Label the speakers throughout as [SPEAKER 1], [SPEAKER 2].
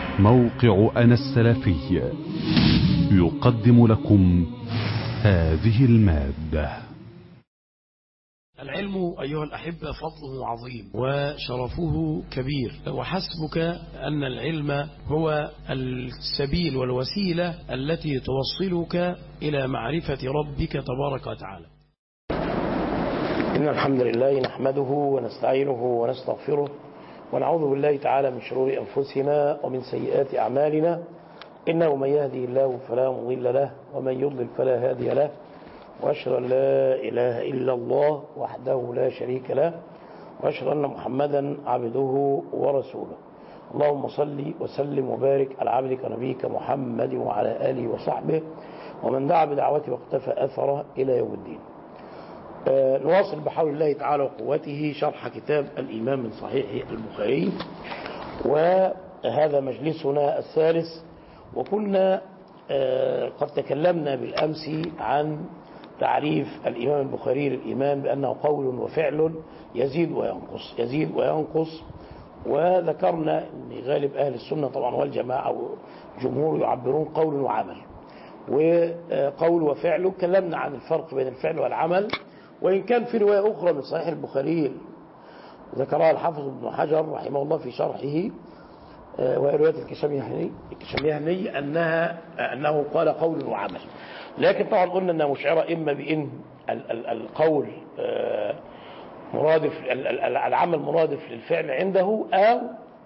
[SPEAKER 1] موقع أنا السلفي يقدم لكم هذه المادة
[SPEAKER 2] العلم أيها الأحبة فضله عظيم وشرفه كبير وحسبك أن العلم هو السبيل والوسيلة التي توصلك إلى معرفة ربك تبارك وتعالى
[SPEAKER 3] إن الحمد لله نحمده ونستعينه ونستغفره ونعوذ بالله تعالى من شرور أنفسنا ومن سيئات أعمالنا إنه من يهدي الله فلا مضل له ومن يضلل فلا هادي له وأشهد أن لا إله إلا الله وحده لا شريك له وأشهد أن محمدا عبده ورسوله اللهم صل وسلم وبارك على عبدك ونبيك محمد وعلى آله وصحبه ومن دعا بدعوته واقتفى أثره إلى يوم الدين آه نواصل بحول الله تعالى وقوته شرح كتاب الإيمان من صحيح البخاري وهذا مجلسنا الثالث وكنا آه قد تكلمنا بالأمس عن تعريف الإمام البخاري للإيمان بأنه قول وفعل يزيد وينقص يزيد وينقص وذكرنا أن غالب أهل السنة طبعا والجماعة والجمهور يعبرون قول وعمل وقول وفعل تكلمنا عن الفرق بين الفعل والعمل وإن كان في رواية أخرى من صحيح البخاري ذكرها الحافظ ابن حجر رحمه الله في شرحه وهي رواية الكشميهني الكشميهني أنها أنه قال قول وعمل لكن طبعا قلنا أنها مشعرة إما بإن القول مرادف العمل مرادف للفعل عنده أو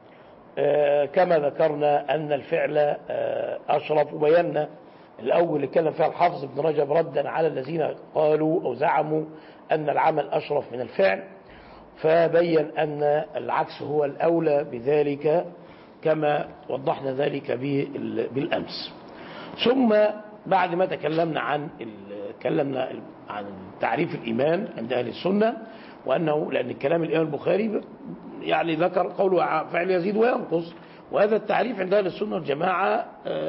[SPEAKER 3] كما ذكرنا أن الفعل أشرف وبينا الأول اللي كلم فيها الحافظ ابن رجب ردا على الذين قالوا أو زعموا أن العمل أشرف من الفعل فبين أن العكس هو الأولى بذلك كما وضحنا ذلك بالأمس ثم بعد ما تكلمنا عن تكلمنا عن تعريف الإيمان عند أهل السنة وأنه لأن الكلام الإمام البخاري يعني ذكر قوله فعل يزيد وينقص وهذا التعريف عند أهل السنة والجماعة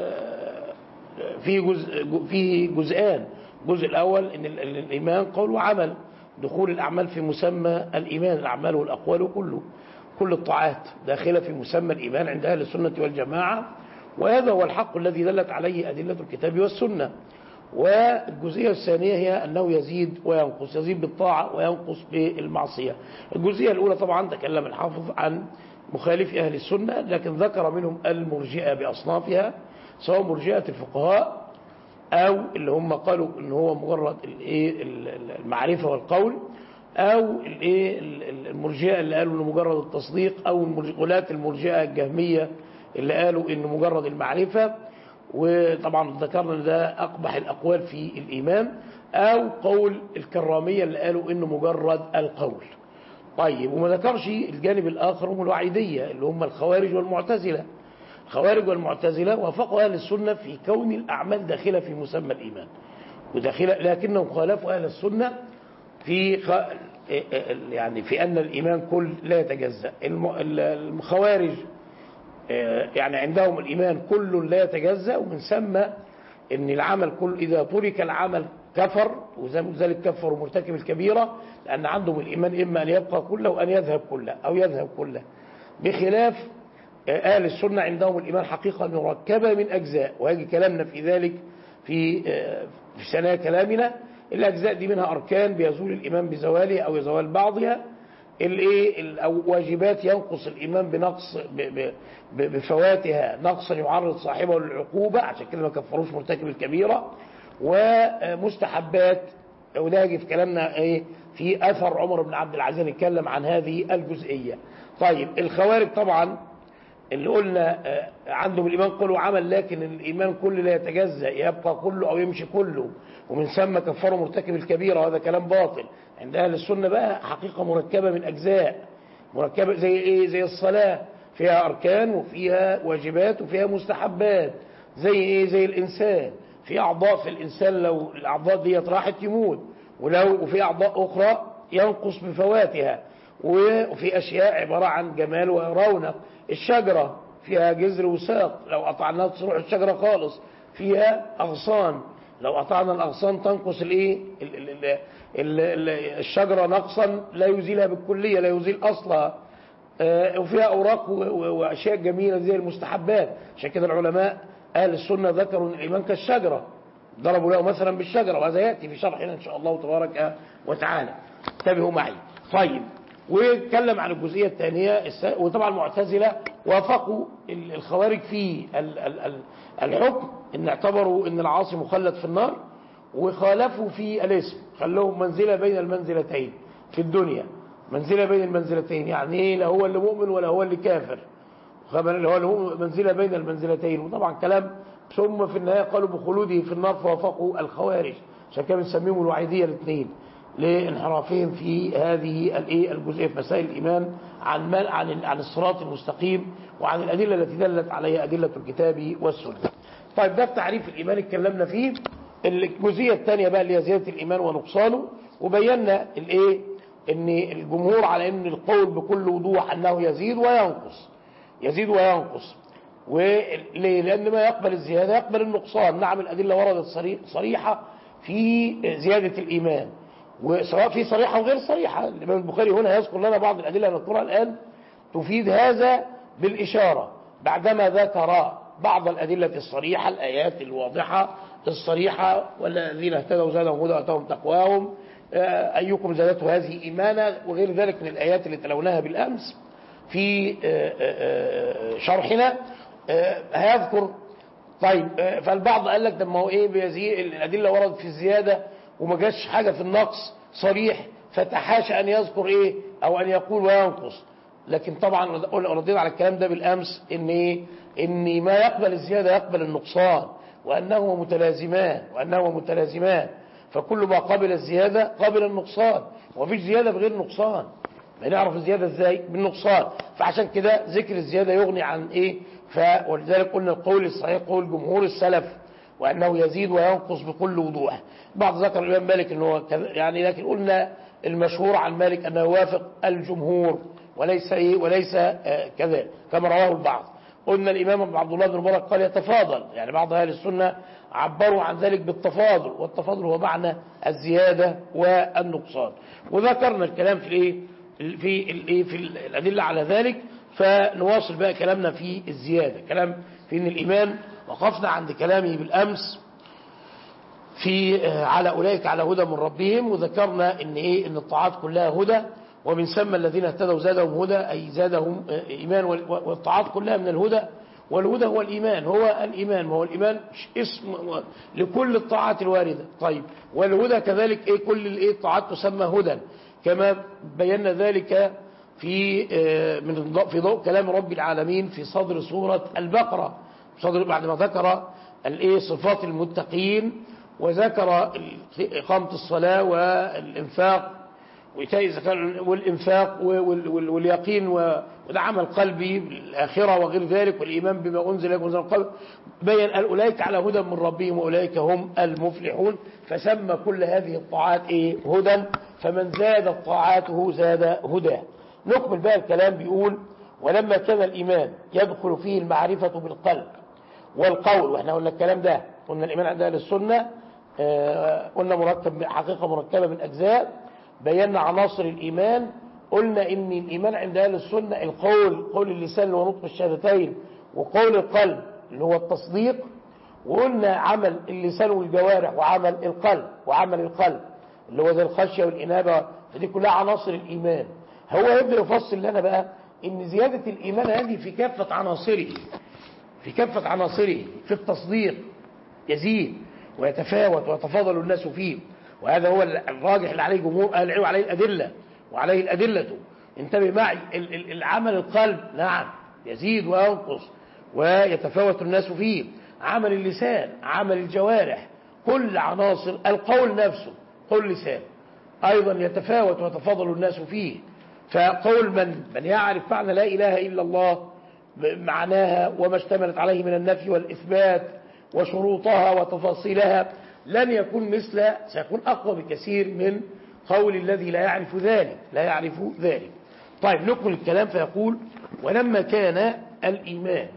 [SPEAKER 3] فيه جزء فيه جزئان الجزء الأول أن الإيمان قول وعمل دخول الأعمال في مسمى الإيمان الأعمال والأقوال كله كل الطاعات داخلة في مسمى الإيمان عند أهل السنة والجماعة وهذا هو الحق الذي دلت عليه أدلة الكتاب والسنة والجزئية الثانية هي أنه يزيد وينقص يزيد بالطاعة وينقص بالمعصية الجزئية الأولى طبعا تكلم الحافظ عن مخالف أهل السنة لكن ذكر منهم المرجئة بأصنافها سواء مرجئة الفقهاء أو اللي هم قالوا ان هو مجرد المعرفة والقول أو المرجئة اللي قالوا انه مجرد التصديق أو غلاة المرجئة الجهمية اللي قالوا انه مجرد المعرفة وطبعا ذكرنا ان ده أقبح الأقوال في الإيمان أو قول الكرامية اللي قالوا انه مجرد القول طيب وما ذكرش الجانب الآخر هم الوعيدية اللي هم الخوارج والمعتزلة الخوارج والمعتزلة وافقوا أهل السنة في كون الأعمال داخلة في مسمى الإيمان وداخلة لكنهم خالفوا أهل السنة في خ... يعني في أن الإيمان كل لا يتجزأ الخوارج يعني عندهم الإيمان كل لا يتجزأ ومن ثم أن العمل كل إذا ترك العمل كفر وذلك كفر مرتكب الكبيرة لأن عندهم الإيمان إما أن يبقى كله وأن يذهب كله أو يذهب كله بخلاف أهل السنة عندهم الإيمان حقيقة مركبة من أجزاء وهيجي كلامنا في ذلك في في سنة كلامنا الأجزاء دي منها أركان بيزول الإيمان بزوالها أو زوال بعضها الايه او واجبات ينقص الايمان بنقص بفواتها نقصا يعرض صاحبه للعقوبه عشان كده ما كفروش مرتكب الكبيره ومستحبات وده يجي في كلامنا ايه في اثر عمر بن عبد العزيز نتكلم عن هذه الجزئيه طيب الخوارج طبعا اللي قلنا عندهم الإيمان قول وعمل لكن الإيمان كله لا يتجزأ يبقى كله أو يمشي كله ومن ثم كفروا مرتكب الكبيرة وهذا كلام باطل عند أهل السنة بقى حقيقة مركبة من أجزاء مركبة زي إيه زي الصلاة فيها أركان وفيها واجبات وفيها مستحبات زي إيه زي الإنسان في أعضاء في الإنسان لو الأعضاء دي راحت يموت ولو وفي أعضاء أخرى ينقص بفواتها وفي أشياء عبارة عن جمال ورونق الشجرة فيها جذر وساق لو قطعناها تروح الشجرة خالص فيها أغصان لو قطعنا الأغصان تنقص الايه الشجرة نقصا لا يزيلها بالكلية لا يزيل أصلها آه، وفيها أوراق و- و- وأشياء جميلة زي المستحبات عشان كده العلماء أهل السنة ذكروا أن الإيمان كالشجرة ضربوا له مثلا بالشجرة وهذا يأتي في شرحنا إن شاء الله تبارك وتعالى انتبهوا معي طيب واتكلم عن الجزئية الثانية الس- وطبعا المعتزلة وافقوا ال- الخوارج في ال- ال- ال- الحكم ان اعتبروا ان العاصي مخلد في النار وخالفوا في الاسم خلوهم منزلة بين المنزلتين في الدنيا منزلة بين المنزلتين يعني ايه لا هو اللي مؤمن ولا هو اللي كافر خبر اللي هو اللي هو منزلة بين المنزلتين وطبعا كلام ثم في النهاية قالوا بخلوده في النار فوافقوا الخوارج عشان كده بنسميهم الوعيدية الاثنين لانحرافهم في هذه الايه الجزئيه في مسائل الايمان عن ما- عن ال- عن الصراط المستقيم وعن الادله التي دلت عليها ادله الكتاب والسنه. طيب ده تعريف الايمان اتكلمنا فيه. الجزئيه الثانيه بقى اللي هي زياده الايمان ونقصانه وبينا الايه ان الجمهور على ان القول بكل وضوح انه يزيد وينقص. يزيد وينقص. وليه؟ لأن ما يقبل الزيادة يقبل النقصان نعم الأدلة وردت صري- صريحة في زيادة الإيمان وسواء في صريحة وغير صريحة الإمام البخاري هنا يذكر لنا بعض الأدلة نذكرها الآن تفيد هذا بالإشارة بعدما ذكر بعض الأدلة الصريحة الآيات الواضحة الصريحة والذين اهتدوا زادهم هدى واتاهم تقواهم آه، أيكم زادته هذه إيمانا وغير ذلك من الآيات اللي تلوناها بالأمس في آه، آه، آه، شرحنا آه، هيذكر طيب آه، فالبعض قال لك ده ما هو ايه بيزي الادله وردت في الزياده وما جاش حاجه في النقص صريح فتحاشى ان يذكر ايه او ان يقول وينقص لكن طبعا ردينا على الكلام ده بالامس ان ايه ان ما يقبل الزياده يقبل النقصان وانهما متلازمان وانهما متلازمان فكل ما قبل الزياده قبل النقصان ومفيش زياده بغير نقصان بنعرف الزيادة ازاي بالنقصان فعشان كده ذكر الزيادة يغني عن ايه ف- ولذلك قلنا القول الصحيح قول جمهور السلف وانه يزيد وينقص بكل وضوح بعض ذكر الامام مالك انه كذا- يعني لكن قلنا المشهور عن مالك انه يوافق الجمهور وليس ايه وليس آه، كذا كما رواه البعض قلنا الامام عبد الله بن مبارك قال يتفاضل يعني بعض اهل السنه عبروا عن ذلك بالتفاضل والتفاضل هو معنى الزياده والنقصان وذكرنا الكلام في الايه في الايه في الادله على ذلك فنواصل بقى كلامنا في الزياده كلام في ان الايمان وقفنا عند كلامه بالامس في آه، على اولئك على هدى من ربهم وذكرنا ان ايه ان الطاعات كلها هدى ومن ثم الذين اهتدوا زادهم هدى اي زادهم آه، ايمان وال- والطاعات كلها من الهدى والهدى هو الايمان هو الايمان ما هو الايمان اسم و- لكل الطاعات الوارده طيب والهدى كذلك ايه كل الايه الطاعات تسمى هدى كما بينا ذلك في آه، من ضوء- في ضوء كلام رب العالمين في صدر سورة البقرة صدر بعد ما ذكر الايه صفات المتقين وذكر ال- إقامة الصلاة والإنفاق وإيتاء الزكاة والإنفاق وال- وال- واليقين و- وده عمل قلبي بالآخرة وغير ذلك والإيمان بما أنزل لكم من القلب بين قال أولئك على هدى من ربهم وأولئك هم المفلحون فسمى كل هذه الطاعات إيه هدى فمن زاد طاعاته زاد هدى نكمل بقى الكلام بيقول ولما كان الإيمان يدخل فيه المعرفة بالقلب والقول واحنا قلنا الكلام ده قلنا الإيمان عند أهل السنة آه، قلنا مركب حقيقة مركبة من أجزاء بينا عناصر الإيمان قلنا إن الإيمان عند أهل السنة القول قول اللسان اللي هو نطق الشهادتين وقول القلب اللي هو التصديق وقلنا عمل اللسان والجوارح وعمل القلب وعمل القلب اللي هو زي الخشية والإنابة فدي كلها عناصر الإيمان هو يبدأ يفصل لنا بقى إن زيادة الإيمان هذه في كافة عناصره في كافة عناصره في التصديق يزيد ويتفاوت ويتفاضل الناس فيه وهذا هو الراجح اللي عليه جمهور أهل العلم وعليه الأدلة وعليه الأدلة انتبه معي ال- ال- العمل القلب نعم يزيد وينقص ويتفاوت الناس فيه عمل اللسان عمل الجوارح كل عناصر القول نفسه قول لسان أيضا يتفاوت ويتفاضل الناس فيه فقول من من يعرف معنى لا إله إلا الله معناها وما اشتملت عليه من النفي والإثبات وشروطها وتفاصيلها لن يكون مثل سيكون أقوى بكثير من قول الذي لا يعرف ذلك لا يعرف ذلك طيب نكمل الكلام فيقول ولما كان الإيمان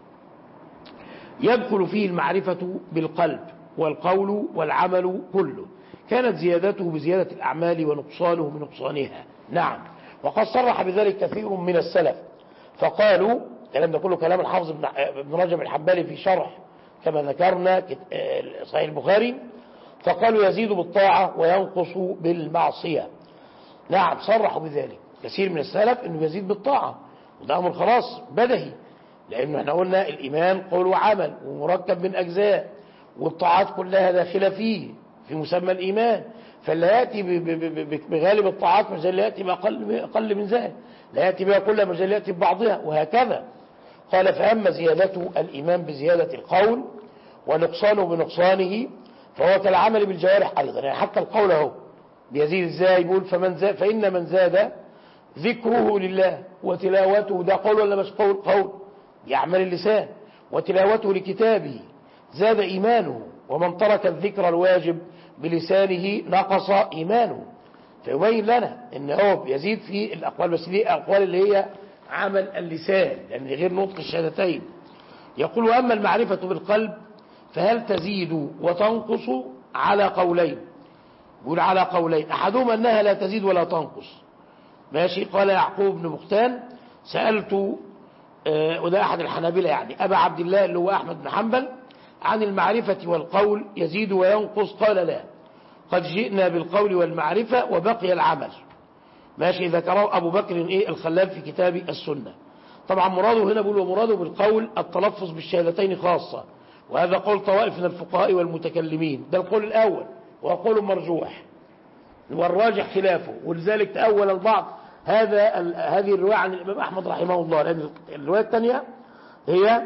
[SPEAKER 3] يدخل فيه المعرفة بالقلب والقول والعمل كله كانت زيادته بزيادة الأعمال ونقصانه بنقصانها نعم وقد صرح بذلك كثير من السلف فقالوا الكلام ده كله كلام الحافظ ابن ابن رجب الحنبلي في شرح كما ذكرنا كت- آه، صحيح البخاري فقالوا يزيد بالطاعة وينقص بالمعصية نعم صرحوا بذلك كثير من السلف انه يزيد بالطاعة وده امر خلاص بدهي لانه احنا قلنا الايمان قول وعمل ومركب من اجزاء والطاعات كلها داخله فيه في مسمى الايمان فلا ياتي ب- ب- ب- ب- بغالب الطاعات مش زي اللي ياتي باقل اقل من ذلك لا ياتي بها كلها مش زي اللي ياتي ببعضها وهكذا قال فاما زيادته الايمان بزياده القول ونقصانه بنقصانه فهو كالعمل بالجوارح ايضا يعني حتى القول اهو بيزيد ازاي يقول فمن زاد فان من زاد ذكره لله وتلاوته ده قول ولا مش قول قول يعمل اللسان وتلاوته لكتابه زاد إيمانه ومن ترك الذكر الواجب بلسانه نقص إيمانه فيبين لنا ان هو يزيد في الأقوال بس دي الأقوال اللي هي عمل اللسان لأن يعني غير نطق الشهادتين يقول وأما المعرفة بالقلب فهل تزيد وتنقص على قولين يقول على قولين أحدهما أنها لا تزيد ولا تنقص ماشي قال يعقوب بن بختان سألت آه، وده أحد الحنابلة يعني أبا عبد الله اللي هو أحمد بن حنبل عن المعرفة والقول يزيد وينقص قال لا قد جئنا بالقول والمعرفة وبقي العمل ماشي ذكره أبو بكر إيه الخلال في كتاب السنة طبعا مراده هنا بيقول ومراده بالقول التلفظ بالشهادتين خاصة وهذا قول طوائف من الفقهاء والمتكلمين ده القول الأول وهو قول مرجوح والراجح خلافه ولذلك تأول البعض هذا ال- هذه الرواية عن الإمام أحمد رحمه الله لأن الرواية الثانية هي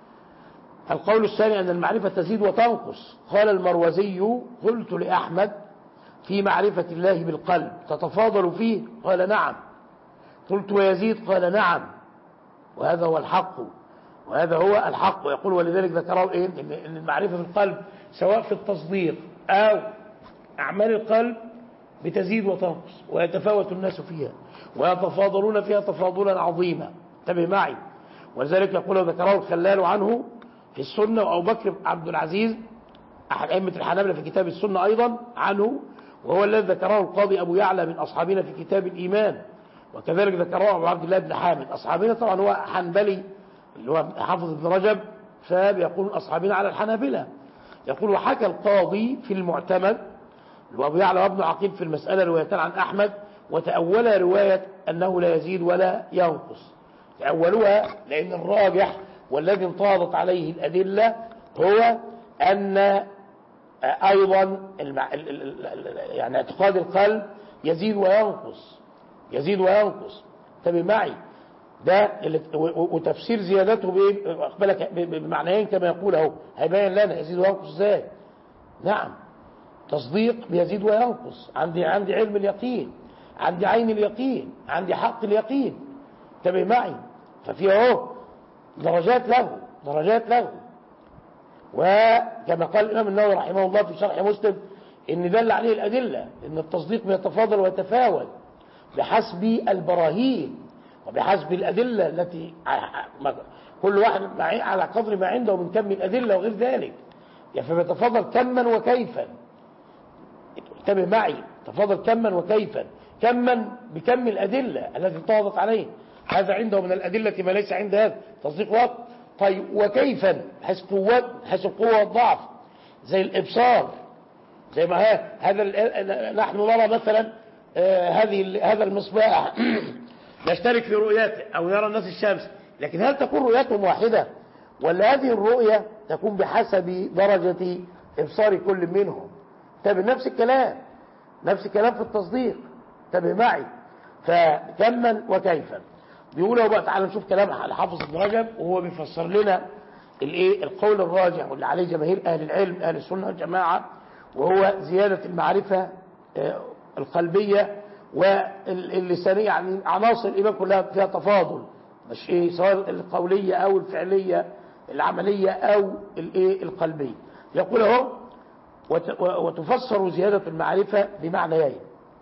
[SPEAKER 3] القول الثاني أن المعرفة تزيد وتنقص قال المروزي قلت لأحمد في معرفة الله بالقلب تتفاضل فيه قال نعم قلت ويزيد قال نعم وهذا هو الحق وهذا هو الحق يقول ولذلك ذكره إيه إن إن المعرفة في القلب سواء في التصديق أو أعمال القلب بتزيد وتنقص ويتفاوت الناس فيها ويتفاضلون فيها تفاضلا عظيما انتبه معي ولذلك يقول ذكره الخلال عنه في السنة وأبو بكر بن عبد العزيز أحد أئمة الحنابلة في كتاب السنة أيضا عنه وهو الذي ذكره القاضي أبو يعلى من أصحابنا في كتاب الإيمان وكذلك ذكره أبو عبد الله بن حامد أصحابنا طبعا هو حنبلي اللي هو حافظ ابن رجب فبيقول أصحابنا على الحنابلة يقول وحكى القاضي في المعتمد وابو يعلى وابن عقيل في المسألة روايتان عن أحمد وتأول رواية أنه لا يزيد ولا ينقص تأولوها لأن الراجح والذي انتهضت عليه الأدلة هو أن أيضا المع... ال- ال- ال- يعني اعتقاد القلب يزيد وينقص يزيد وينقص انتبه معي ده اللي- و- و- وتفسير زيادته بايه اقبلك ب- ب- بمعنيين كما يقول اهو هيبين لنا يزيد وينقص ازاي نعم تصديق بيزيد وينقص عندي عندي علم اليقين عندي عين اليقين عندي حق اليقين انتبه معي ففي اهو درجات له درجات له وكما قال الإمام النووي رحمه الله في شرح مسلم إن دل عليه الأدلة إن التصديق بيتفاضل ويتفاوت بحسب البراهين وبحسب الأدلة التي كل واحد مع- على قدر ما عنده من كم الأدلة وغير ذلك يعني فبيتفاضل كما وكيفا انتبه معي تفاضل كما وكيفا كما بكم الأدلة التي انتهضت عليه هذا عنده من الأدلة ما ليس عند هذا تصديق وقت طيب وكيفا حيث قوة حيث القوة والضعف زي الإبصار زي ما ها هذا ال- نحن نرى مثلا آه، هذه ال- هذا المصباح نشترك في رؤيته أو يرى الناس الشمس لكن هل تكون رؤيتهم واحدة ولا هذه الرؤية تكون بحسب درجة إبصار كل منهم طب نفس الكلام نفس الكلام في التصديق انتبه معي فكما وكيفا بيقولوا بقى تعالى نشوف كلام الحافظ ابن رجب وهو بيفسر لنا الايه القول الراجح واللي عليه جماهير اهل العلم اهل السنه والجماعه وهو زياده المعرفه آه، القلبيه واللسانيه يعني عناصر الايمان كلها فيها تفاضل مش ايه سواء القوليه او الفعليه العمليه او الايه القلبيه يقول اهو وت- وتفسر زياده المعرفه بمعنيين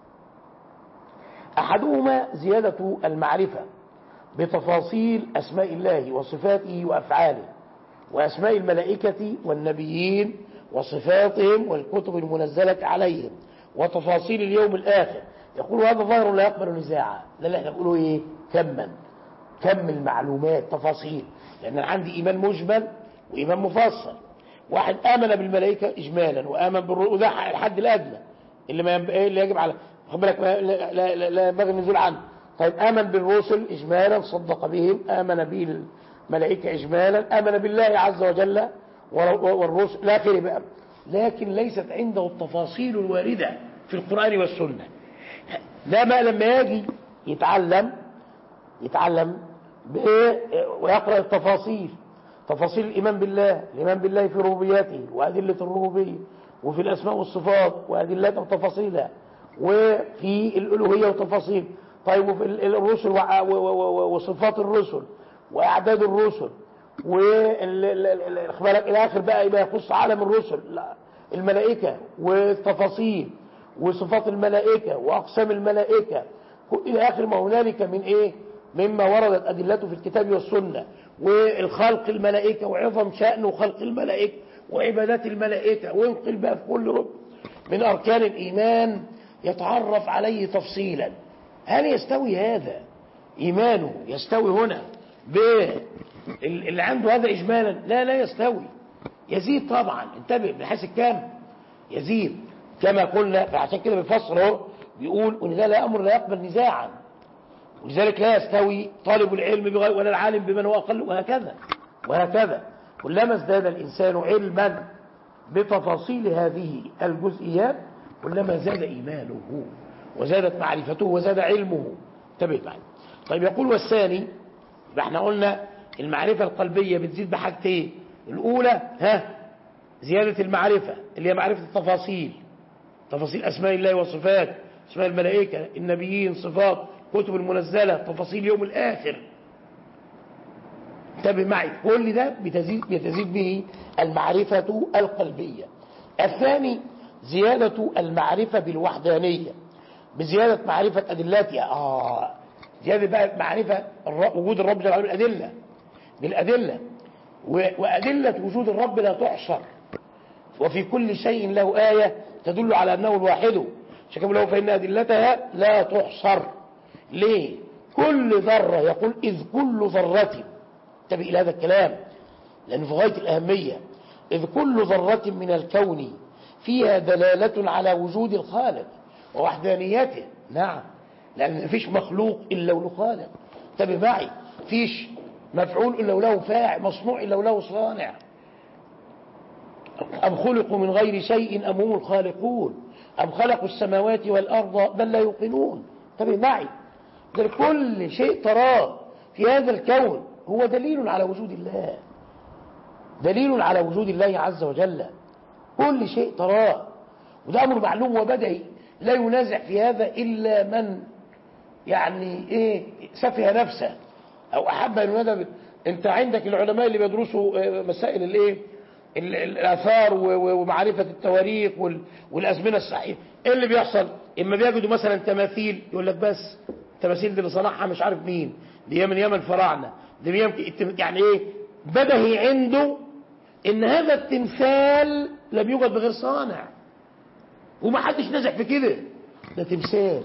[SPEAKER 3] أحدهما زيادة المعرفة بتفاصيل أسماء الله وصفاته وأفعاله وأسماء الملائكة والنبيين وصفاتهم والكتب المنزلة عليهم وتفاصيل اليوم الآخر يقول هذا ظاهر لا يقبل نزاعا ده اللي احنا بنقوله ايه كما كم المعلومات تفاصيل لان انا عندي ايمان مجمل وايمان مفصل واحد امن بالملائكه اجمالا وامن بالروح وده الحد الادنى اللي ما ينب... اللي يجب على خد بالك ما... لا, لا, لا, لا ينبغي النزول عنه طيب امن بالرسل اجمالا صدق بهم امن بالملائكه اجمالا امن بالله عز وجل والرسل لا خير بقى لكن ليست عنده التفاصيل الوارده في القران والسنه ده ما لما يجي يتعلم يتعلم بايه ويقرا التفاصيل تفاصيل الايمان بالله الايمان بالله في ربوبيته وادله الربوبيه وفي الاسماء والصفات وادلتها وتفاصيلها وفي الالوهيه وتفاصيل طيب وفي الرسل وصفات الرسل واعداد الرسل والاخبار الى اخر بقى يبقى يخص عالم الرسل الملائكه والتفاصيل وصفات الملائكه واقسام الملائكه الى اخر ما هنالك من ايه مما وردت ادلته في الكتاب والسنه والخلق الملائكه وعظم شان خلق الملائكه وعبادات الملائكه وينقل بقى في كل ركن من اركان الايمان يتعرف عليه تفصيلا هل يستوي هذا ايمانه يستوي هنا اللي عنده هذا اجمالا لا لا يستوي يزيد طبعا انتبه من حيث الكام يزيد كما قلنا فعشان كده بيفسر اهو بيقول وان ده لا امر لا يقبل نزاعا ولذلك لا يستوي طالب العلم بغير ولا العالم بمن هو اقل وهكذا وهكذا كلما ازداد الانسان علما بتفاصيل هذه الجزئيات كلما زاد ايمانه وزادت معرفته وزاد علمه انتبه معي طيب يقول والثاني يبقى احنا قلنا المعرفة القلبية بتزيد بحاجتين الأولى ها زيادة المعرفة اللي هي معرفة التفاصيل تفاصيل أسماء الله وصفات أسماء الملائكة النبيين صفات كتب المنزلة تفاصيل يوم الآخر انتبه معي كل ده بتزيد, بتزيد به المعرفة القلبية الثاني زيادة المعرفة بالوحدانية بزيادة معرفة أدلاتها آه زيادة بقى معرفة وجود الرب جل وعلا بالأدلة بالأدلة وأدلة وجود الرب لا تحصر وفي كل شيء له آية تدل على أنه الواحد شكرا له فإن أدلتها لا تحصر ليه كل ذرة يقول إذ كل ذرة انتبه إلى هذا الكلام لأنه في غاية الأهمية إذ كل ذرة من الكون فيها دلالة على وجود الخالق ووحدانيته نعم لأن مفيش مخلوق إلا له خالق انتبه معي فيش مفعول إلا له فاعل مصنوع إلا له صانع أم خلقوا من غير شيء أم هم الخالقون أم خلقوا السماوات والأرض بل لا يوقنون انتبه معي كل شيء تراه في هذا الكون هو دليل على وجود الله دليل على وجود الله عز وجل كل شيء تراه وده أمر معلوم وبدهي لا ينازع في هذا إلا من يعني إيه سفه نفسه أو أحب أن ينادى أنت عندك العلماء اللي بيدرسوا مسائل الإيه الآثار ومعرفة التواريخ والأزمنة الصحيحة إيه اللي بيحصل إما بيجدوا مثلا تماثيل يقول لك بس التماثيل دي اللي صنعها مش عارف مين دي من يمن الفراعنة دي يمكن يعني إيه بدهي عنده إن هذا التمثال لم يوجد بغير صانع وما حدش نزع في كده ده تمثال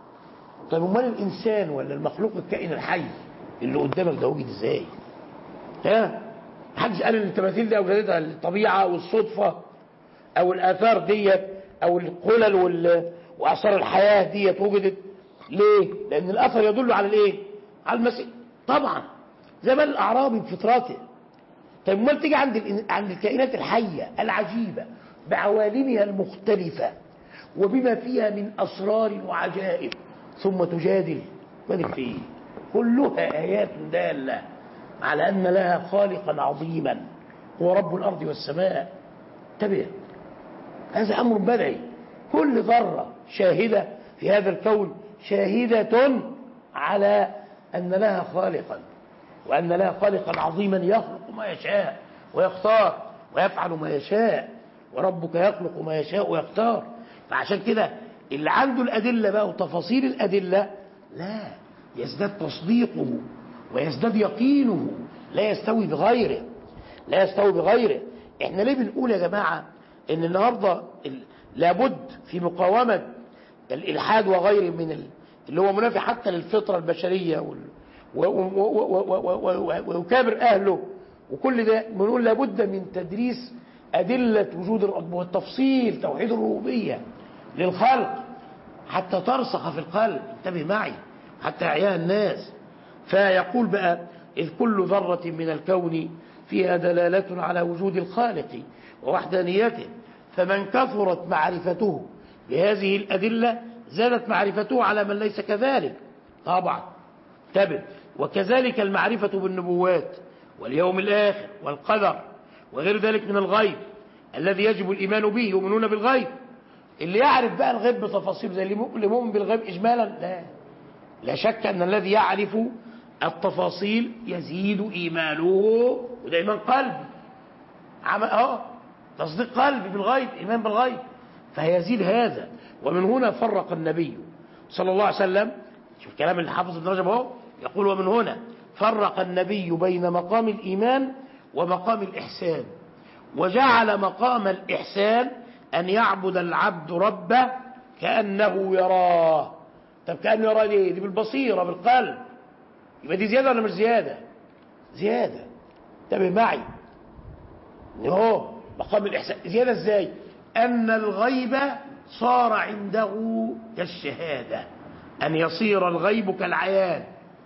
[SPEAKER 3] طيب امال الانسان ولا المخلوق الكائن الحي اللي قدامك ده وجد ازاي ها محدش قال ان التماثيل دي اوجدتها الطبيعه والصدفه او الاثار ديت او القلل وال... واثار الحياه ديت وجدت ليه لان الاثر يدل على الايه على المسيح طبعا زي ما الاعرابي بفطرته طيب امال تيجي عند ال... عند الكائنات الحيه العجيبه بعوالمها المختلفه وبما فيها من اسرار وعجائب ثم تجادل مالك في ايه كلها ايات داله على ان لها خالقا عظيما هو رب الارض والسماء انتبه هذا امر بدعي كل ذره شاهده في هذا الكون شاهده على ان لها خالقا وان لها خالقا عظيما يخلق ما يشاء ويختار ويفعل ما يشاء وربك يخلق ما يشاء ويختار فعشان كده اللي عنده الأدلة بقى وتفاصيل الأدلة لا يزداد تصديقه ويزداد يقينه لا يستوي بغيره لا يستوي بغيره احنا ليه بنقول يا جماعة ان النهاردة لابد في مقاومة الإلحاد وغيره من ال... اللي هو منافي حتى للفطرة البشرية وال... و- و- و- و- و- و- ويكابر أهله وكل ده بنقول لابد من تدريس أدلة وجود الرب والتفصيل توحيد الربوبية للخلق حتى ترسخ في القلب انتبه معي حتى يعيها الناس فيقول بقى إذ كل ذرة من الكون فيها دلالة على وجود الخالق ووحدانيته فمن كثرت معرفته بهذه الأدلة زادت معرفته على من ليس كذلك طبعا انتبه وكذلك المعرفة بالنبوات واليوم الآخر والقدر وغير ذلك من الغيب الذي يجب الإيمان به يؤمنون بالغيب اللي يعرف بقى الغيب بتفاصيل زي اللي مؤمن- اللي مؤمن بالغيب إجمالا لا لا شك أن الذي يعرف التفاصيل يزيد إيمانه وده إيمان قلبي عمل اه تصديق قلبي بالغيب إيمان بالغيب فيزيد هذا ومن هنا فرق النبي صلى الله عليه وسلم شوف كلام الحافظ ابن رجب اهو يقول ومن هنا فرق النبي بين مقام الإيمان ومقام الإحسان وجعل مقام الإحسان أن يعبد العبد ربه كأنه يراه طب كأنه يراه ليه؟ دي بالبصيرة بالقلب يبقى دي زيادة ولا مش زيادة زيادة انتبه معي اهو مقام الإحسان زيادة ازاي أن الغيب صار عنده كالشهادة أن يصير الغيب كالعيان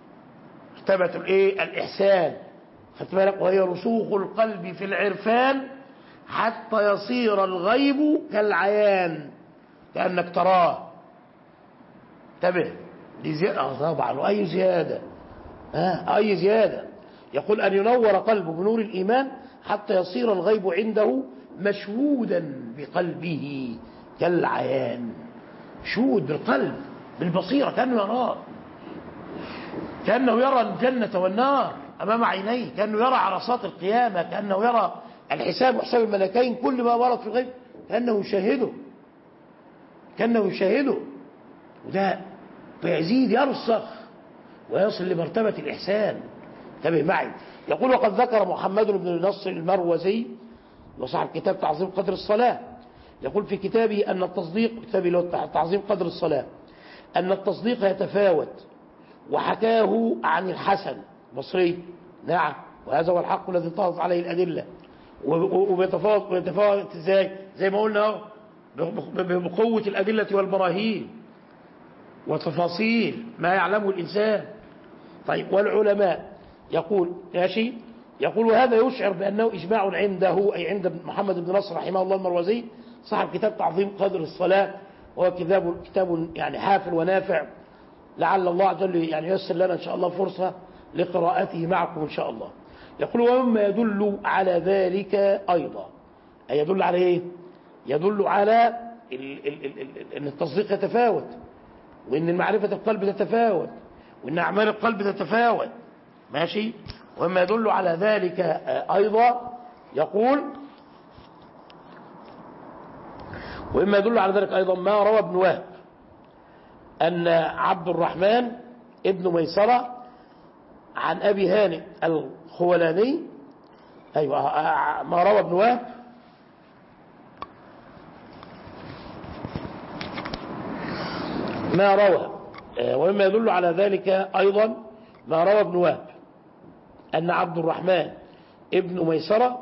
[SPEAKER 3] ثبت الايه الإحسان خدت بالك وهي رسوخ القلب في العرفان حتى يصير الغيب كالعيان كأنك تراه انتبه دي زيادة آه طبعا وأي زيادة آه أي زيادة يقول أن ينور قلبه بنور الإيمان حتى يصير الغيب عنده مشهودا بقلبه كالعيان شهود بالقلب بالبصيرة كأنه يراه كأنه يرى الجنة والنار أمام عينيه كأنه يرى عرصات القيامة كأنه يرى الحساب وحساب الملكين كل ما ورد في الغيب كأنه يشاهده كأنه يشاهده وده فيزيد يرسخ ويصل لمرتبة الإحسان انتبه معي يقول وقد ذكر محمد بن نصر المروزي وصاحب كتاب تعظيم قدر الصلاة يقول في كتابه أن التصديق كتابه اللي هو تعظيم قدر الصلاة أن التصديق يتفاوت وحكاه عن الحسن بصري نعم وهذا هو الحق الذي انطلقت عليه الأدلة وبيتفاوت ويتفاوت ازاي زي ما قلنا اهو بقوة الأدلة والبراهين وتفاصيل ما يعلمه الإنسان طيب والعلماء يقول ماشي يقول وهذا يشعر بأنه إجماع عنده أي عند محمد بن نصر رحمه الله المروزي صاحب كتاب تعظيم قدر الصلاة وهو كتاب كتاب يعني حافل ونافع لعل الله عز وجل يعني ييسر لنا إن شاء الله فرصة لقراءته معكم إن شاء الله يقول ومما يدل على ذلك أيضا أي يدل على إيه يدل على ال ال ال ال أن التصديق يتفاوت وأن معرفة القلب تتفاوت وأن أعمال القلب تتفاوت ماشي ومما يدل على ذلك أيضا يقول ومما يدل على ذلك أيضا ما روى ابن وهب أن عبد الرحمن ابن ميسرة عن أبي هانئ الخولاني أيوة ما روى ابن وهب ما روى ومما يدل على ذلك أيضا ما روى ابن وهب أن عبد الرحمن ابن ميسرة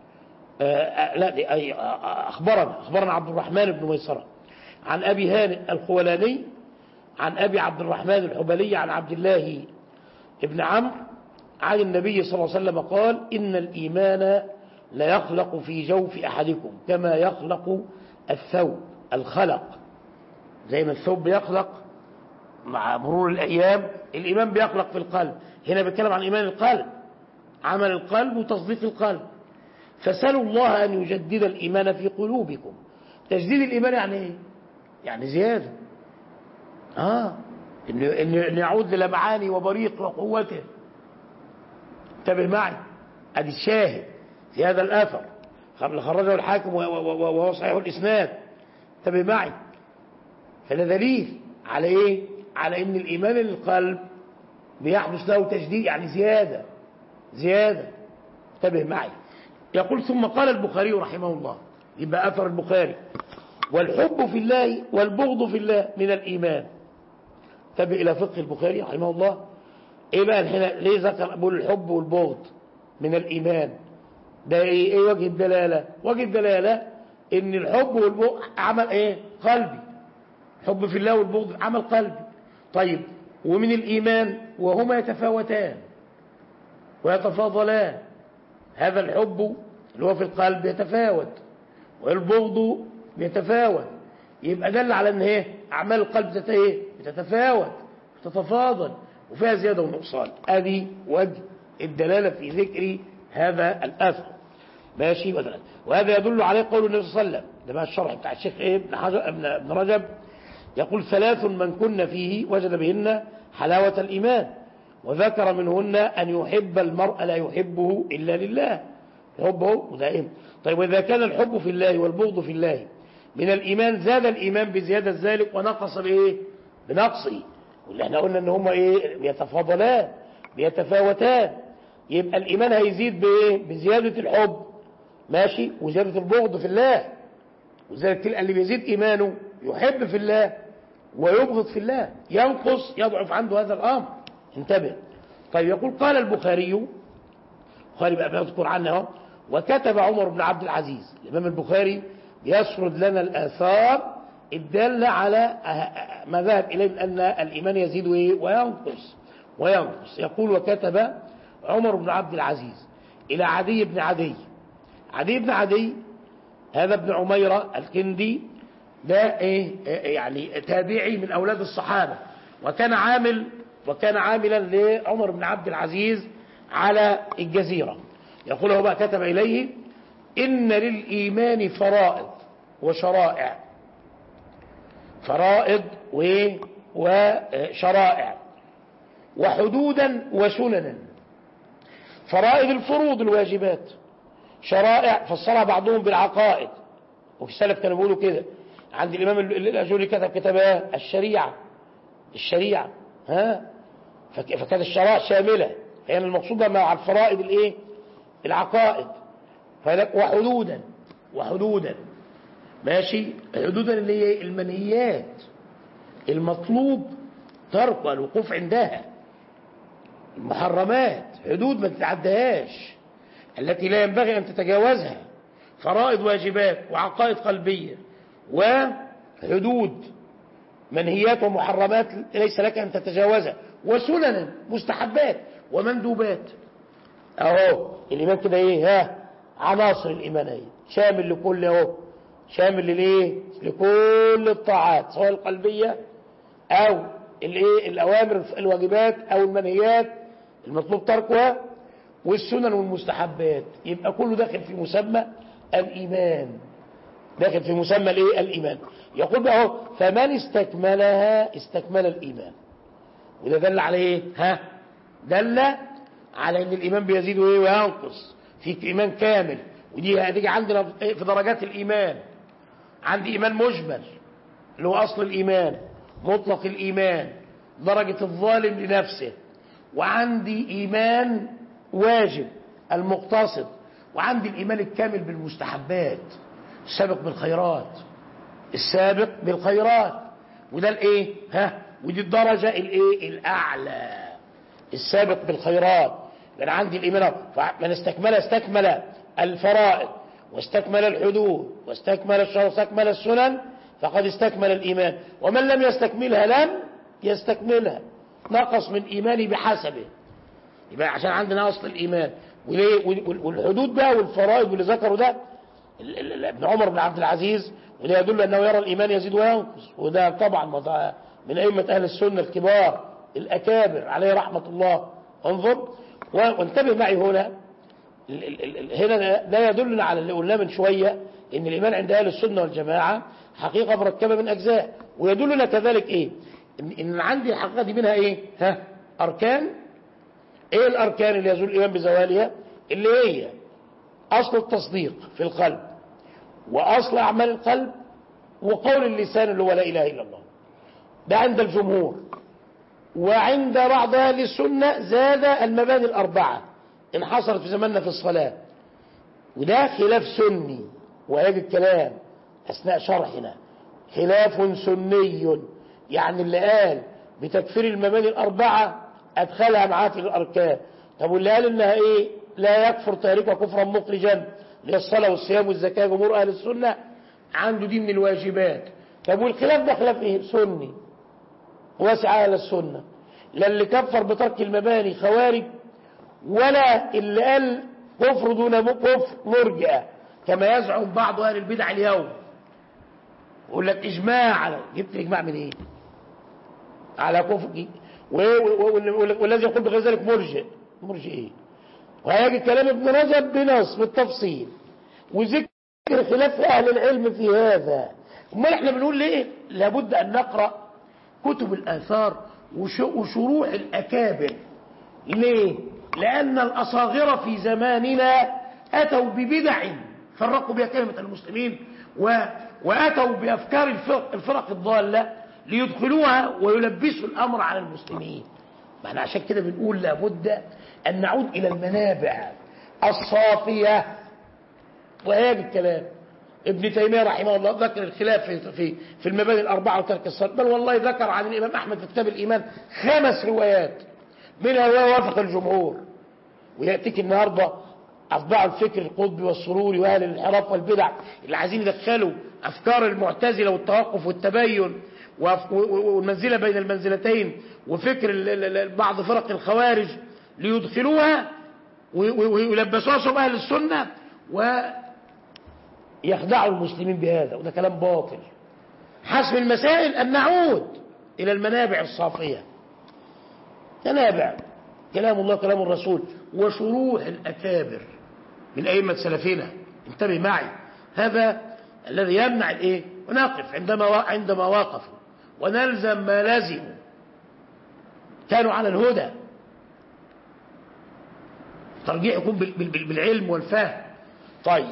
[SPEAKER 3] لا أي أخبرنا أخبرنا عبد الرحمن بن ميسرة عن أبي هانئ الخولاني عن أبي عبد الرحمن الحبلي عن عبد الله ابن عمرو عن النبي صلى الله عليه وسلم قال إن الإيمان لا يخلق في جوف أحدكم كما يخلق الثوب الخلق زي ما الثوب بيخلق مع مرور الأيام الإيمان بيخلق في القلب هنا بيتكلم عن إيمان القلب عمل القلب وتصديق القلب فسألوا الله أن يجدد الإيمان في قلوبكم تجديد الإيمان يعني إيه؟ يعني زيادة آه إن, إن يعود للمعاني وبريق وقوته انتبه معي ادي الشاهد في هذا الأثر خرجه الحاكم وهو صحيح الإسناد انتبه معي فده دليل على إيه على إن الإيمان للقلب بيحدث له تجديد يعني زيادة زيادة انتبه معي يقول ثم قال البخاري رحمه الله يبقى أثر البخاري والحب في الله والبغض في الله من الإيمان تبع إلى فقه البخاري رحمه الله إيه بقى هنا ليه ذكر أقول الحب والبغض من الإيمان ده إيه, إيه وجه الدلالة وجه الدلالة إن الحب والبغض عمل إيه قلبي حب في الله والبغض عمل قلبي طيب ومن الإيمان وهما يتفاوتان ويتفاضلان هذا الحب اللي هو في القلب يتفاوت والبغض يتفاوت يبقى دل على ان ايه اعمال القلب بتت- ايه بتتفاوت بتتفاضل وفيها زياده ونقصان ادي وجه الدلاله في ذكر هذا الاثر ماشي مثلا وهذا يدل عليه قول النبي صلى الله عليه وسلم ده بقى الشرح بتاع الشيخ ايه ابن حجر ابن ابن رجب يقول ثلاث من كن فيه وجد بهن حلاوه الايمان وذكر منهن ان يحب المرء لا يحبه الا لله حبه ودائم طيب وإذا كان الحب في الله والبغض في الله من الإيمان زاد الإيمان بزيادة ذلك ونقص بإيه بنقصه واللي احنا قلنا ان هما ايه بيتفاضلان بيتفاوتان يبقى الإيمان هيزيد بإيه بزيادة الحب ماشي وزيادة البغض في الله وذلك تلقى اللي بيزيد إيمانه يحب في الله ويبغض في الله ينقص يضعف عنده هذا الأمر انتبه طيب يقول قال البخاري البخاري بقى بيذكر عنه اهو وكتب عمر بن عبد العزيز الإمام البخاري يسرد لنا الآثار الدالة على أه- ما ذهب إليه من أن الإيمان يزيد وإيه؟ وينقص وينقص يقول وكتب عمر بن عبد العزيز إلى عدي بن عدي عدي بن عدي هذا ابن عميرة الكندي ده إيه إيه يعني تابعي من أولاد الصحابة وكان عامل وكان عاملا لعمر بن عبد العزيز على الجزيرة يقول هو بقى كتب إليه إن للإيمان فرائض وشرائع فرائض و- وشرائع وحدودا وسننا فرائض الفروض الواجبات شرائع فسرها بعضهم بالعقائد وفي السلف كانوا بيقولوا كده عند الإمام ال- الأجوري كتب كتاب إيه؟ الشريعة الشريعة ها فك- فكانت الشرائع شاملة يعني المقصود بها مع الفرائض الايه العقائد فلك وحدودا وحدودا ماشي حدودا اللي هي المنهيات المطلوب ترك الوقوف عندها المحرمات حدود ما تتعدهاش التي لا ينبغي أن تتجاوزها فرائض واجبات وعقائد قلبية وحدود منهيات ومحرمات ليس لك أن تتجاوزها وسننا مستحبات ومندوبات اهو الايمان كده ايه ها عناصر الايمانيه شامل لكل اهو شامل للايه لكل الطاعات سواء القلبيه او الايه الاوامر الواجبات او المنهيات المطلوب تركها والسنن والمستحبات يبقى كله داخل في مسمى الايمان داخل في مسمى الايه الايمان يقول بقى اهو فمن استكملها استكمل الايمان وده دل على ايه ها دل على ان الايمان بيزيد وايه وينقص في ايمان كامل ودي هتيجي عندنا في درجات الايمان عندي ايمان مجمل اللي هو اصل الايمان مطلق الايمان درجة الظالم لنفسه وعندي ايمان واجب المقتصد وعندي الايمان الكامل بالمستحبات السابق بالخيرات السابق بالخيرات وده الايه ها ودي الدرجة الايه الاعلى السابق بالخيرات لأن عندي الإيمان من استكمل استكمل الفرائض واستكمل الحدود واستكمل الشر واستكمل السنن فقد استكمل الإيمان ومن لم يستكملها لم يستكملها نقص من إيماني بحسبه يبقى عشان عندنا أصل الإيمان وليه والحدود بقى والفرائض واللي ذكروا ده ال- ال- ال- ابن عمر بن عبد العزيز وده يدل أنه يرى الإيمان يزيد وينقص وده طبعا وده من أئمة أهل السنة الكبار الأكابر عليه رحمة الله انظر وانتبه معي هنا ال- ال- ال- هنا ده- ده يدلنا على اللي قلناه من شوية ان الإيمان عند أهل السنة والجماعة حقيقة مركبة من أجزاء ويدلنا كذلك إيه إن, إن عندي الحقيقة دي منها إيه ها أركان إيه الأركان اللي يزول الإيمان بزوالها اللي هي أصل التصديق في القلب وأصل أعمال القلب وقول اللسان اللي هو لا إله إلا الله ده عند الجمهور وعند بعض أهل السنة زاد المباني الأربعة انحصرت في زماننا في الصلاة وده خلاف سني وهذا الكلام أثناء شرحنا خلاف سني يعني اللي قال بتكفير المباني الأربعة أدخلها معاه في الأركان طب واللي قال إنها إيه لا يكفر تاركها كفرا مخرجا للصلاة والصيام والزكاة جمهور أهل السنة عنده دي من الواجبات طب والخلاف ده خلاف إيه سني واسع أهل السنة لا اللي كفر بترك المباني خوارج ولا اللي قال كفر دون كفر مرجئة كما يزعم بعض أهل البدع اليوم يقول لك إجماع على جبت الإجماع من إيه على كفر والذي يقول بغير ذلك مرجئ مرجئ إيه وهيجي كلام ابن رجب بنص بالتفصيل وذكر خلاف أهل العلم في هذا امال احنا بنقول ليه لابد أن نقرأ كتب الآثار وشروح الأكابر ليه لأن الأصاغرة في زماننا أتوا ببدع فرقوا بها كلمة المسلمين و... وأتوا بأفكار الفرق, الفرق الضالة ليدخلوها ويلبسوا الأمر على المسلمين معنى عشان كده بنقول لابد أن نعود إلى المنابع الصافية وهيجي الكلام ابن تيمية رحمه الله ذكر الخلاف في في, في المبادئ الأربعة وترك الصلاة بل والله ذكر عن الإمام أحمد في كتاب الإيمان خمس روايات منها رواية وافق الجمهور ويأتيك النهاردة أتباع الفكر القطبي والسروري وأهل الانحراف والبدع اللي عايزين يدخلوا أفكار المعتزلة والتوقف والتبين والمنزلة بين المنزلتين وفكر بعض فرق الخوارج ليدخلوها ويلبسوها صوب أهل السنة ويخدعوا المسلمين بهذا وده كلام باطل حسم المسائل أن نعود إلى المنابع الصافية منابع كلام الله كلام الرسول وشروح الأكابر من أئمة سلفنا انتبه معي هذا الذي يمنع الايه ونقف عندما عندما وقفوا ونلزم ما لزموا كانوا على الهدى ترجيح يكون بالعلم والفهم طيب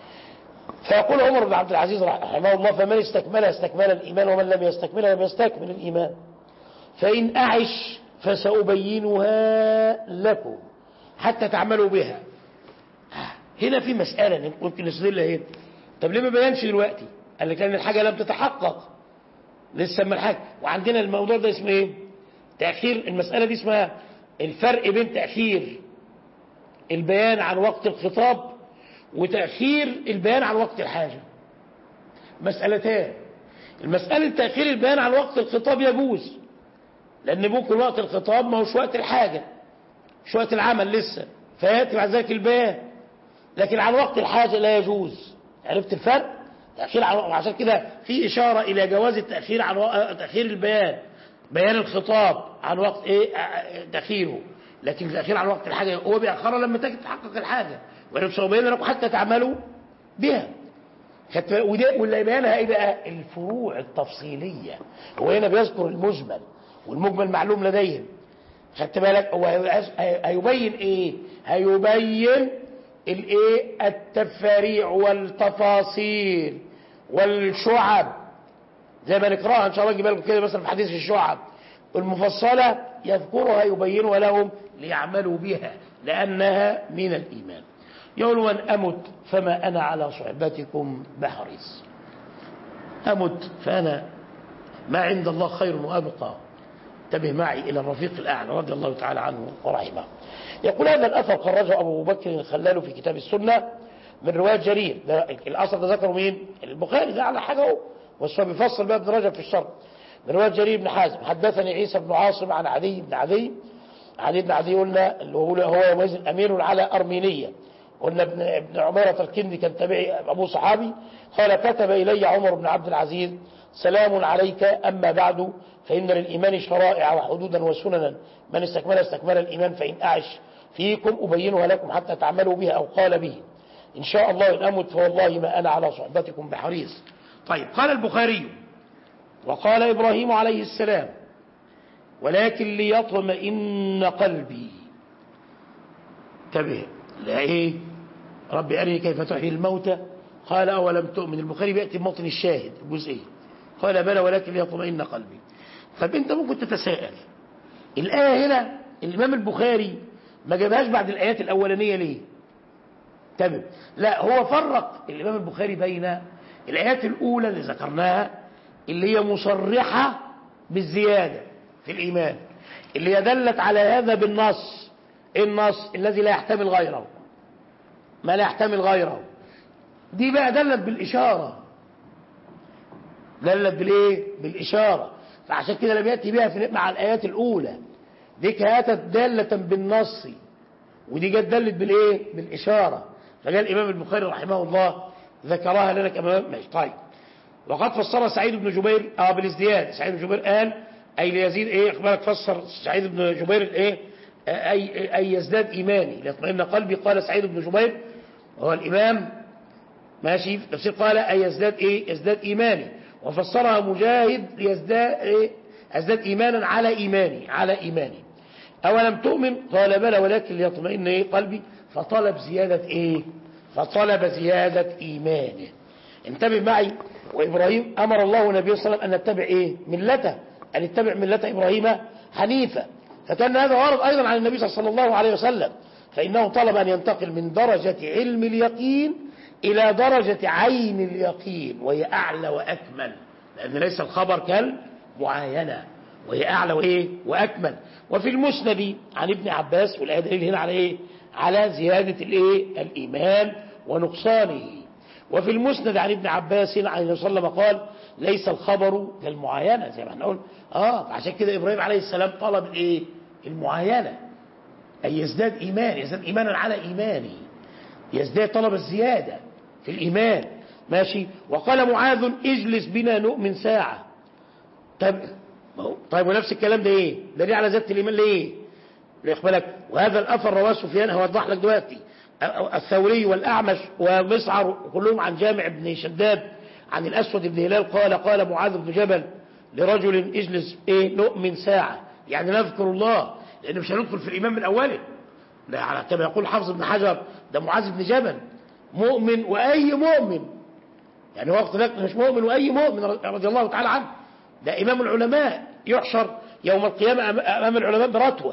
[SPEAKER 3] فيقول عمر بن عبد العزيز رحمه الله فمن استكمل استكمل الإيمان ومن لم يستكمل لم يستكمل الإيمان فإن أعش فسأبينها لكم حتى تعملوا بها هنا في مسألة ممكن نستدل هنا طب ليه ما بيانش دلوقتي قال لك لأن الحاجة لم تتحقق لسه ما الحاجة وعندنا الموضوع ده اسمه ايه تأخير المسألة دي اسمها الفرق بين تأخير البيان عن وقت الخطاب وتأخير البيان عن وقت الحاجة مسألتان المسألة تأخير البيان عن وقت الخطاب يجوز لأن ممكن وقت الخطاب ما هوش وقت الحاجة مش وقت العمل لسه فيأتي بعد ذلك البيان لكن عن وقت الحاجة لا يجوز عرفت الفرق تأخير عن عشان كده في إشارة إلى جواز التأخير عن وقت تأخير البيان بيان الخطاب عن وقت إيه تأخيره لكن التأخير عن وقت الحاجة هو بيأخرها لما تجي تحقق الحاجة وأنا سأبين لكم حتى تعملوا بها واللي يبينها ايه بقى الفروع التفصيلية هو هنا بيذكر المجمل والمجمل معلوم لديهم خدت بالك هو هيبين ايه هيبين الايه التفاريع والتفاصيل والشعب زي ما نقراها ان شاء الله نجيب لكم كده مثلا في حديث الشعب المفصلة يذكرها يبينها لهم ليعملوا بها لأنها من الإيمان يقول وأن أمت فما أنا على صحبتكم بحريص أمت فأنا ما عند الله خير وأبقى انتبه معي إلى الرفيق الأعلى رضي الله تعالى عنه ورحمه يقول هذا الأثر خرجه أبو بكر الخلال في كتاب السنة من رواية جرير ده الأثر ده ذكره مين البخاري ده على حاجة هو بس هو بيفصل بقى ابن رجب في الشرط من رواية جرير بن حازم حدثني عيسى بن عاصم عن عدي بن عدي عدي بن عدي قلنا اللي هو هو يومئذ أمير على أرمينية قلنا ابن, ابن عميرة الكندي كان تابعي أبو صحابي قال كتب إلي عمر بن عبد العزيز سلام عليك أما بعد فإن للإيمان شرائع وحدودا وسننا من استكمل استكمل الإيمان فإن أعش فيكم أبينها لكم حتى تعملوا بها أو قال به إن شاء الله إن أمت فوالله ما أنا على صحبتكم بحريص طيب قال البخاري وقال إبراهيم عليه السلام ولكن ليطمئن قلبي انتبه لا ايه ربي أرني كيف تحيي الموتى قال أولم تؤمن البخاري بيأتي بموطن الشاهد الجزئية قال بلى ولكن ليطمئن قلبي طب انت ممكن تتساءل الآية هنا الإمام البخاري ما جابهاش بعد الآيات الأولانية ليه تمام لا هو فرق الإمام البخاري بين الآيات الأولى اللي ذكرناها اللي هي مصرحة بالزيادة في الإيمان اللي هي دلت على هذا بالنص النص الذي لا يحتمل غيره ما لا يحتمل غيره دي بقى دلت بالإشارة دلت بالايه بالإشارة فعشان كده لم يأتي بها في مع الآيات الأولى دي كانت دالة بالنص ودي جت دلت بالايه بالإشارة فجاء الإمام البخاري رحمه الله ذكرها لنا كما ماشي طيب وقد فسر سعيد بن جبير اه بالازدياد سعيد بن جبير قال اي ليزيد ايه اخبارك فسر سعيد بن جبير الايه اي اي يزداد ايماني ليطمئن قلبي قال سعيد بن جبير وهو الامام ماشي في تفسير قال اي يزداد ايه يزداد ايماني وفسرها مجاهد يزداد ايه يزداد ايمانا على ايماني على ايماني اولم تؤمن قال بلى ولكن ليطمئن ايه قلبي فطلب زيادة ايه فطلب زيادة ايمانه انتبه معي وابراهيم امر الله النبي صلى الله عليه وسلم ان نتبع ايه ملته ان نتبع ملة ابراهيم حنيفا فكان هذا وارد ايضا عن النبي صلى الله عليه وسلم فانه طلب ان ينتقل من درجة علم اليقين الى درجة عين اليقين وهي اعلى واكمل لان ليس الخبر كالمعاينة وهي اعلى وايه واكمل وفي المسند عن ابن عباس والايه دليل هنا على ايه على زيادة الايه الايمان ونقصانه وفي المسند عن ابن عباس عن النبي صلى الله عليه وسلم قال ليس الخبر كالمعاينة زي ما احنا قلنا اه عشان كده ابراهيم عليه السلام طلب الايه المعاينة اي يزداد ايمان يزداد ايمانا على ايمانه يزداد طلب الزيادة في الايمان ماشي وقال معاذ اجلس بنا نؤمن ساعة طب طيب ونفس الكلام ده ايه دليل على زيادة الايمان ليه بالك وهذا الاثر رواه سفيان هوضح لك دلوقتي الثوري والأعمش ومسعر كلهم عن جامع بن شداد عن الأسود بن هلال قال قال معاذ بن جبل لرجل اجلس ايه نؤمن ساعة يعني نذكر الله لأن مش هندخل في الإيمان من أوله ده على كما يقول حافظ بن حجر ده معاذ بن جبل مؤمن وأي مؤمن يعني وقت ذلك مش مؤمن وأي مؤمن رضي الله تعالى عنه ده إمام العلماء يحشر يوم القيامة أمام العلماء برتوة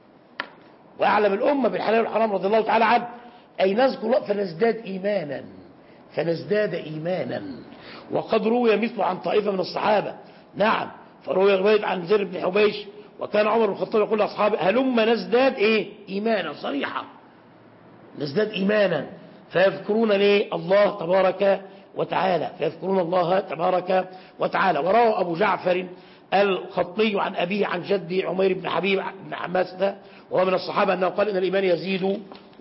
[SPEAKER 3] وأعلم الأمة بالحلال والحرام رضي الله تعالى عنه أي نذكر الله فنزداد إيمانا فنزداد إيمانا وقد روي مثل عن طائفة من الصحابة نعم فروي رواية عن زر بن حبيش وكان عمر بن الخطاب يقول لأصحابه هلم نزداد إيه إيمانا صريحة نزداد إيمانا فيذكرون ليه الله تبارك وتعالى فيذكرون الله تبارك وتعالى وروى أبو جعفر الخطي عن أبيه عن جدي عمير بن حبيب بن حماسة وهو من الصحابة أنه قال إن الإيمان يزيد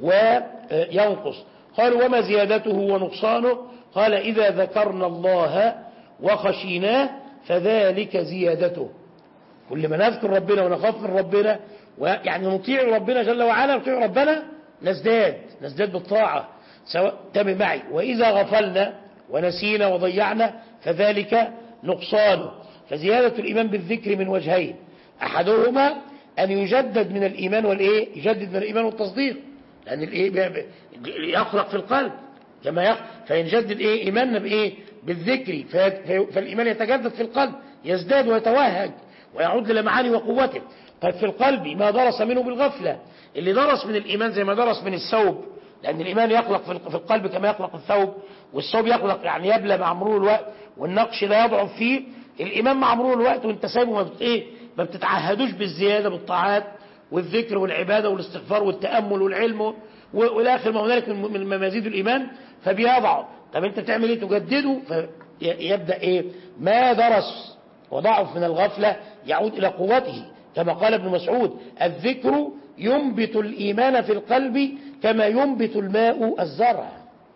[SPEAKER 3] وينقص قالوا وما زيادته ونقصانه قال إذا ذكرنا الله وخشيناه فذلك زيادته كل ما نذكر ربنا ونخاف من ربنا ويعني نطيع ربنا جل وعلا نطيع ربنا نزداد نزداد بالطاعة سواء تم معي وإذا غفلنا ونسينا وضيعنا فذلك نقصانه فزيادة الإيمان بالذكر من وجهين أحدهما أن يجدد من الإيمان والإيه يجدد من الإيمان والتصديق لأن الإيه يخلق في القلب كما يخلق فينجدد إيه إيماننا بإيه بالذكر فالإيمان يتجدد في القلب يزداد ويتوهج ويعود لمعاني وقوته طيب في القلب ما درس منه بالغفلة اللي درس من الإيمان زي ما درس من الثوب لأن الإيمان يخلق في القلب كما يخلق الثوب والثوب يخلق يعني يبلى مع مرور الوقت والنقش لا يضعف فيه الإيمان مع مرور الوقت وانت سايبه ما بت ايه ما بتتعهدوش بالزيادة بالطاعات والذكر والعبادة والاستغفار والتأمل والعلم والآخر ما هنالك من مزيد الإيمان فبيضعه طب انت تعمل ايه تجدده فيبدأ ايه ما درس وضعف من الغفلة يعود إلى قوته كما قال ابن مسعود الذكر ينبت الإيمان في القلب كما ينبت الماء الزرع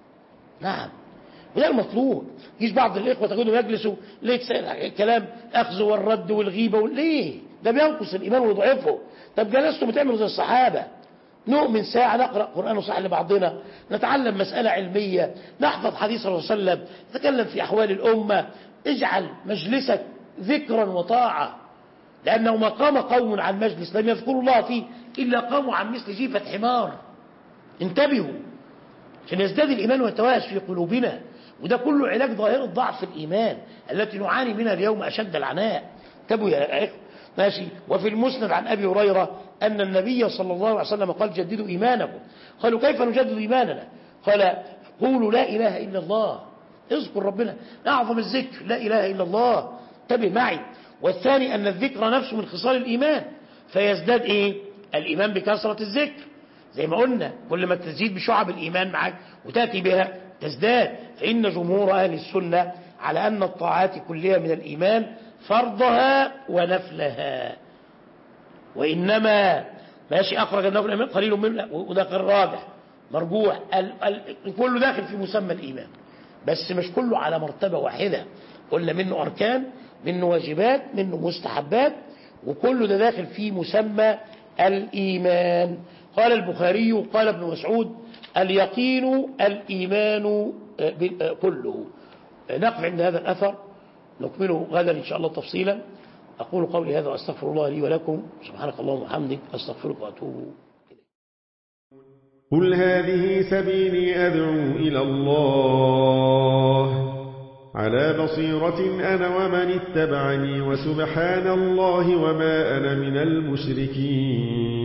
[SPEAKER 3] نعم وده المطلوب يجي بعض الإخوة تقولوا يجلسوا ليه كلام أخذ والرد والغيبة ليه ده بينقص الإيمان ويضعفه طب جلستوا بتعملوا زي الصحابة نؤمن ساعة نقرأ قرآن صح لبعضنا نتعلم مسألة علمية نحفظ حديث الرسول صلى الله عليه وسلم نتكلم في أحوال الأمة اجعل مجلسك ذكرا وطاعة لأنه ما قام قوم عن مجلس لم يذكروا الله فيه إلا قاموا عن مثل جيفة حمار انتبهوا عشان يزداد الإيمان ويتواش في قلوبنا وده كله علاج ظاهرة ضعف الإيمان التي نعاني منها اليوم أشد العناء انتبهوا يا إخوة ماشي وفي المسند عن أبي هريرة أن النبي صلى الله عليه وسلم قال جددوا إيمانكم قالوا كيف نجدد إيماننا قال قولوا لا إله إلا الله اذكر ربنا أعظم الذكر لا إله إلا الله انتبه معي والثاني أن الذكر نفسه من خصال الإيمان فيزداد إيه الإيمان بكثرة الذكر زي ما قلنا كل ما تزيد بشعب الإيمان معك وتأتي بها تزداد فإن جمهور أهل السنة على أن الطاعات كلها من الإيمان فرضها ونفلها وإنما ماشي أخرج النفل الإيمان قليل منه وده غير راجح مرجوح ال ال كله داخل في مسمى الإيمان بس مش كله على مرتبة واحدة قلنا منه أركان منه واجبات منه مستحبات وكله ده داخل في مسمى الإيمان قال البخاري قال ابن مسعود اليقين الإيمان كله نقف عند هذا الأثر نكمله غدا إن شاء الله تفصيلا أقول قولي هذا وأستغفر الله لي ولكم سبحانك اللهم وبحمدك أستغفرك وأتوب
[SPEAKER 4] قل هذه سبيلي أدعو إلى الله على بصيرة أنا ومن اتبعني وسبحان الله وما أنا من المشركين